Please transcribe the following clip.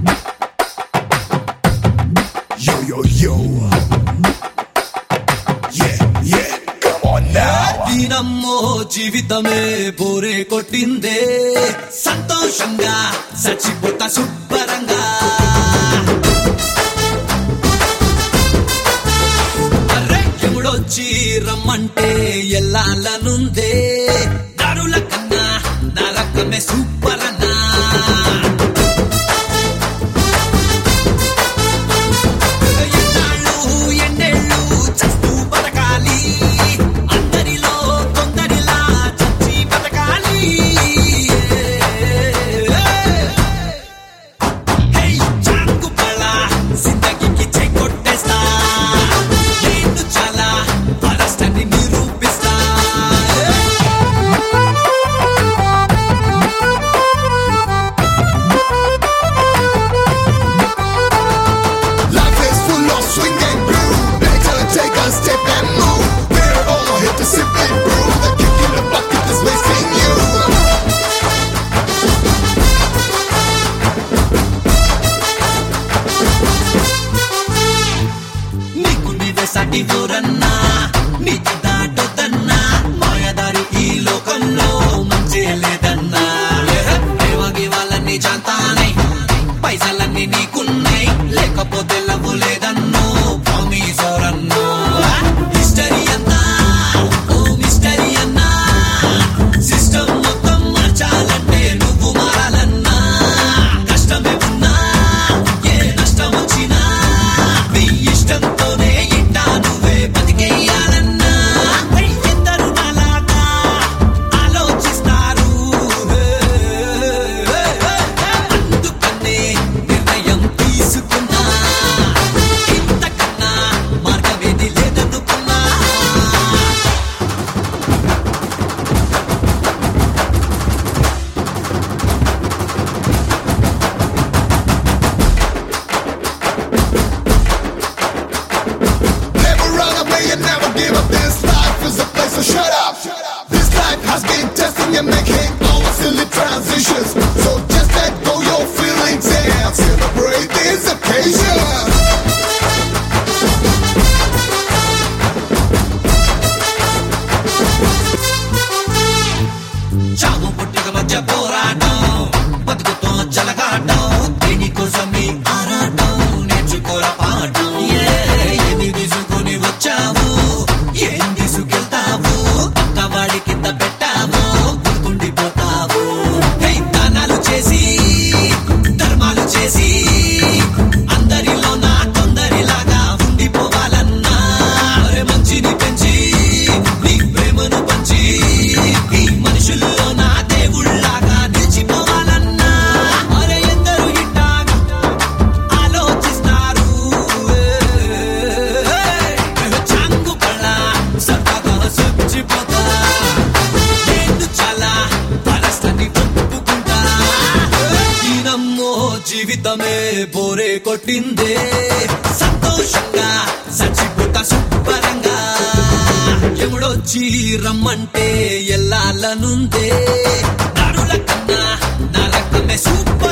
Yo, yo, yo. Yeah, yeah, come on now. దీనమ్మో జీవితమే బోరే కొట్టిందే సంతోషంగా చచ్చిపోతా శుభ్రంగా అరే ఎముడొచ్చి రమ్మంటే ఎల్లాలనుందే దారుల కన్నా నరకమే సూపర్ అన్నా ఎన్నాళ్ళు ఎన్నేళ్ళు చస్తూ బతకాలి అందరిలో కొందరిలా చచ్చి బతకాలి హే చాకు పళ జిందగీకి చెయ్ కొట్టేస్తా నేను చాలా పరస్టని నిరూపిస్తా Life is full of swing and groove. Better take a step and move. We're all here to simply prove that kick in the bucket is wasting you. నీకు నీవే సాటి ఊరన్నా నీకు దాటొద్దన్నా మాయదారి ఈ లోకంలో మంచి లేదన్నా దేవగి వాళ్ళని జాంతానై పైసలన్నీ నీకున్నాయి లేకపోతే లవ్వు లేదన్నో ప్రామిసోరన్నో హిస్టరీ అన్నా ఓ మిస్టరీ అన్నా సిస్టమ్ మొత్తం మార్చాలంటే నువ్వు మారాలన్నా కష్టమే ఉన్నా ఏ నష్టం వచ్చినా నీ ఇష్టంతోనే ఇంటా నువ్వే బతికేయాలన్నా ఎందరు నాలాగా ఆలోచిస్తారు అందుకనే నిర్ణయం తీసుకున్నా ఇంతకన్నా మార్గమేది లేదనుకున్నా Never run away and never give up. This life is a place, so shut up. This life has been testing and making all silly transitions. So just let go your feelings and celebrate this occasion. చావు పుట్టుక మధ్య పోరాటం బతుకుతో చలగాటం దీనికోసం ఈ ఆరాటం నేర్చుకోర పాఠం ఏ, ఏమి తీసుకొని వచ్చావు ఏం తీసుకెళ్తావు పక్కవాడి కింద పెట్టావు గుర్తుండిపోతావు హే, దానాలు చేసి ధర్మాలు చేసి అందరిలో నా కొందరిలాగా ఉండిపోవాలన్నా అరే మంచిని పెంచి నీ ప్రేమను పంచి ఈ మనుషుల్లో నా దేవుళ్ళలాగా నిలిచిపోవాలన్నా అరే ఎందరు ఇట్టాగా ఆలోచిస్తారు చాంగు పళ్ళ సరదాగా చచ్చిపోతా నేను చాలా పరస్తని ఒప్పుకుంటా దీనమ్మో జీవితమే బోరే కొట్టిందే సంతోషంగా చచ్చిపోతా శుభ్రంగా ఎముడొచ్చి రమ్మంటే ఎల్లాలనుందే నరుల కన్నా నరకమే సూపర్